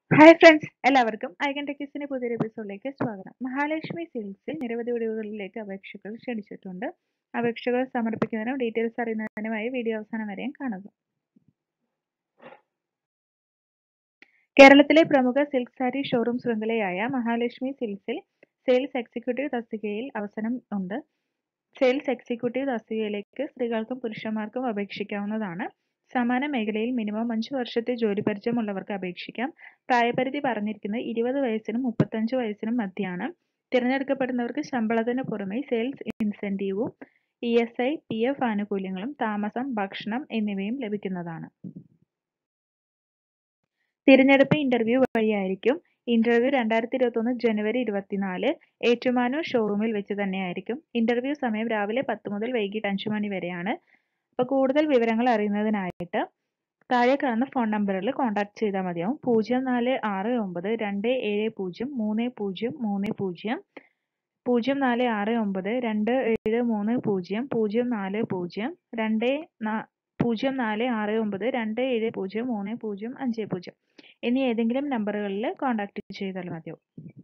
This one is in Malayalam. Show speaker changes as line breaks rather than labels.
ഹായ് ഫ്രണ്ട്സ് എല്ലാവർക്കും ഐകൻ ടെക്കിസിന്റെ പുതിയൊരു എപ്പിസോഡിലേക്ക് സ്വാഗതം മഹാലക്ഷ്മി സിൽക്സിൽ നിരവധി വീടുകളിലേക്ക് അപേക്ഷകൾ ക്ഷണിച്ചിട്ടുണ്ട് അപേക്ഷകൾ സമർപ്പിക്കുന്നതിനും ഡീറ്റെയിൽസ് അറിയുന്നതിനുമായി വീഡിയോ അവസാനം വരെയും കാണുക കേരളത്തിലെ പ്രമുഖ സിൽക്ക് സാരി ഷോറൂം ശൃംഖലയായ മഹാലക്ഷ്മി സിൽക്സിൽ സെയിൽസ് എക്സിക്യൂട്ടീവ് തസ്തികയിൽ അവസരം ഉണ്ട് സെയിൽസ് എക്സിക്യൂട്ടീവ് തസ്തികയിലേക്ക് സ്ത്രീകൾക്കും പുരുഷന്മാർക്കും അപേക്ഷിക്കാവുന്നതാണ് സമാന മേഖലയിൽ മിനിമം അഞ്ച് വർഷത്തെ ജോലി പരിചയമുള്ളവർക്ക് അപേക്ഷിക്കാം പ്രായപരിധി പറഞ്ഞിരിക്കുന്നത് ഇരുപത് വയസ്സിനും മുപ്പത്തഞ്ച് വയസ്സിനും മധ്യയാണ് തിരഞ്ഞെടുക്കപ്പെടുന്നവർക്ക് ശമ്പളത്തിന് പുറമെ സെയിൽസ് ഇൻസെന്റീവും E S I P F ആനുകൂല്യങ്ങളും താമസം ഭക്ഷണം എന്നിവയും ലഭിക്കുന്നതാണ് തിരഞ്ഞെടുപ്പ് ഇന്റർവ്യൂ വഴിയായിരിക്കും ഇന്റർവ്യൂ രണ്ടായിരത്തി ഇരുപത്തൊന്ന് ജനുവരി ഇരുപത്തിനാല് ഏറ്റുമാനൂർ ഷോറൂമിൽ വെച്ച് തന്നെയായിരിക്കും ഇന്റർവ്യൂ സമയം രാവിലെ പത്ത് മുതൽ വൈകിട്ട് അഞ്ച് മണി വരെയാണ് അപ്പോൾ കൂടുതൽ വിവരങ്ങൾ അറിയുന്നതിനായിട്ട് താഴെ കാണുന്ന ഫോൺ നമ്പറിൽ കോൺടാക്ട് ചെയ്താൽ മതിയാവും പൂജ്യം നാല് ആറ് ഒമ്പത് രണ്ട് ഏഴ് പൂജ്യം മൂന്ന് പൂജ്യം മൂന്ന് പൂജ്യം പൂജ്യം നാല് ആറ് ഒമ്പത് രണ്ട് ഏഴ് മൂന്ന് പൂജ്യം പൂജ്യം നാല് പൂജ്യം രണ്ട് പൂജ്യം നാല് ആറ് ഒമ്പത് രണ്ട് ഏഴ് പൂജ്യം മൂന്ന് പൂജ്യം അഞ്ച് പൂജ്യം എന്നീ ഏതെങ്കിലും നമ്പറുകളിൽ കോൺടാക്ട് ചെയ്താൽ മതിയാവും